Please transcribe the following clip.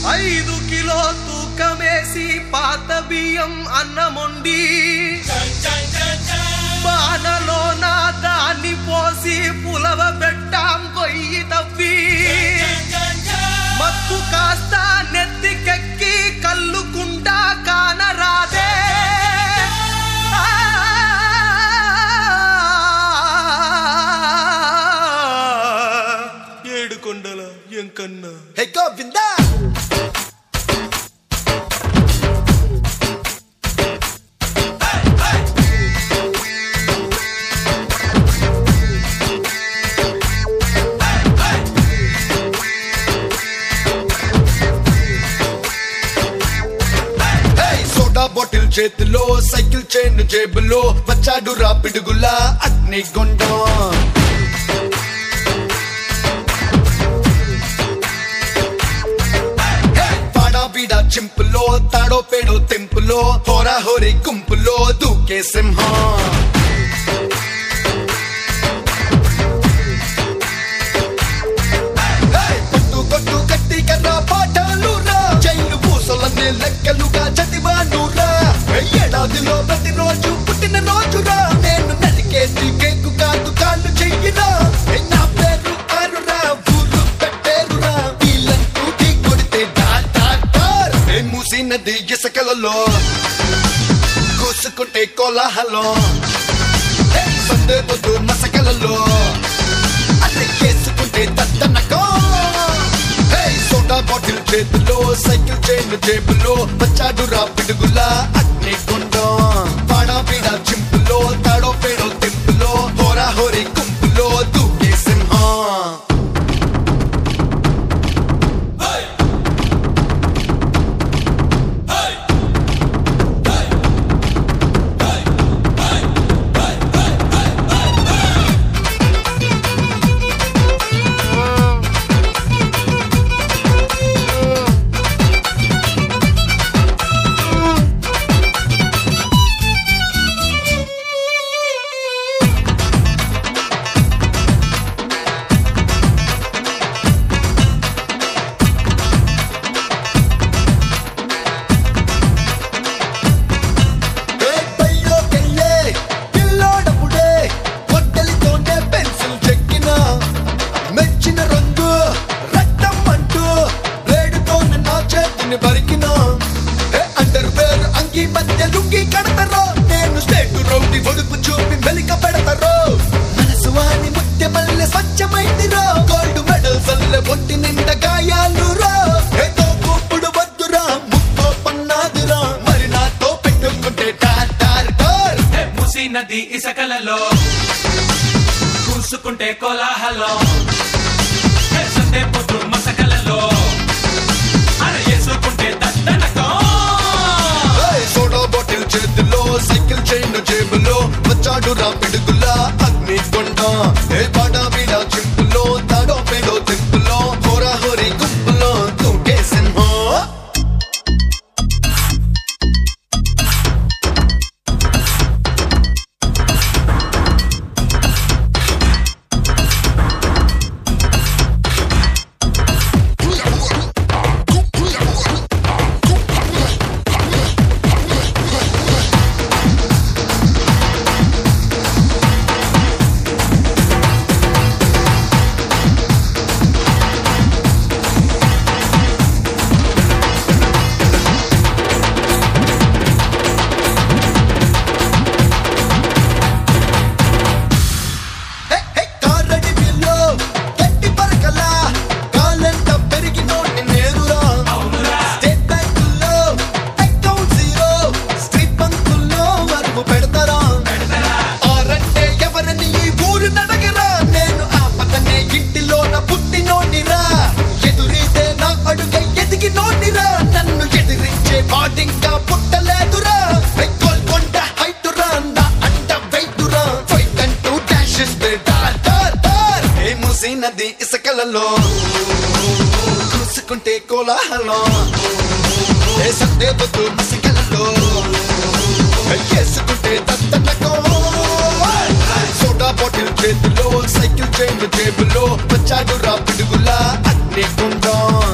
ఐదు కిలో తూకమేసి పాత బియ్యం అన్నముండి బానలో నా దాన్ని పోసి పులవ పెట్టాం కొయ్యి తవ్వి మత్తు కాస్త నెత్తికెక్కి కల్లుకుంటా కానరాదే ఏడుకొండల Enkanna hey Govinda hey, soda bottle చేతిలో సైకిల్ చైన్ జేబులో వచ్చాడు రా పిడుగులా అగ్ని గుండం పాడా బీడా చింపులో తాడో పేడో తెంపులో హోరా హోరీ గుంపులో దూకే సింహం హే, పట్టు కొట్టు గట్టి కర్ర పాఠాలు రా జైలు పూసలన్నీ లెక్కలుగా చదివానురా ఏడాదిలో ప్రతిరోజు పుట్టిన రోజురా నేను నరికేసి కేకు కాదు కాళ్ళు చెయ్యిరా ఏ, నా పేరు ఆరురా ఊరు పెట్టేరురా వీళ్ళంటూ ఢీ కొడితే డాల్ డాల్ డాల్ ఏ మూసి నది ఇసుకలలో కూసుకుంటే కోలాహలం ఏ, సందే పొద్దు మసకలలో అదే చేసుకుంటే దద్దనకో హే సోడా బాటిల్ చేతిలో సైకిల్ చైన్ జేబులో వచ్చాడు రా పిడుగులా అగ్ని గుండం పాడా పీడా చింపులో తాడో పేడో తెంపులో హోరా హోరీ గుంపులో దూకే సింహం ఏ పైలోకెళ్ళే పిల్లోడప్పుడే పొట్టలితోనే పెన్సిల్ చెక్కిన మెచ్చిన రంగు రక్తం అంటూ బ్లేడుతోనే నా చేతిని బరికిన ఏ అండర్ వేర్ అంగి మధ్య లుంగి కడతారో నేను స్టేట్ రౌండి ఒడుపు చూపి వెలిక పెడతారో మనసు వాని ముత్య మల్లె స్వచ్ఛమైందిరో గోల్డ్ మెడల్స్ అల్లె ఒంటి నిండా గాయాలు రా ఏదో కూపుడు వద్దురా ముక్కో పన్నాదురా మరి నాతో పెట్టుకుంటే టార్ టార్ టార్ మూసి నది ఇసకలలో కూసుకుంటే కోలాహలం హే, సందే పొద్దు మసకలలో అర వేసుకుంటే దద్దనకం ఏయ్, సోడా బాటిల్ చేతిలో సైకిల్ చైన్ జేబులో వచ్చాడు రా పిడుగులా అగ్ని కొండ ఏ పాడా బీడా చింపులో తాడో పేడో తెంపులో హోరా హోరీ గుంపులో తూకే సింహం హే, హే, కారడి బిల్లో గట్టి పరకలా కాలంట పెరిగినోడిని నేరురా స్టేట్ బ్యాంకుల్లో అకౌంట్ జీరో స్ట్రీట్ బంకుల్లో వరకు పెడతారా ఆరంటే ఎవరని ఈ ఊరు నడగరా నేను ఆ పక్కనే ఇంటిలోన పుట్టినోడిరా ఎదురైతే నా అడుగ ఎదిగినోడిరా నన్ను ఎదిరించే వాడింకా పుట్టలేదురా హే, గోల్కొండ హైటురా నా అంట వెయిటురా ఫైట్ అంటూ డాష్ ఇస్తే డార్ డార్ డార్ ఏ మూసి నది ఇసుకలలో కూసుకుంటే కోలాహలం ఏ సందే పొద్దు మసికలలో వేసుకుంటే దత్తనకో సోడా బాటిల్ చేతిలో సైకిల్ చైన్ జేబులో వచ్చాడు రా పిడుగులా అగ్ని గుండం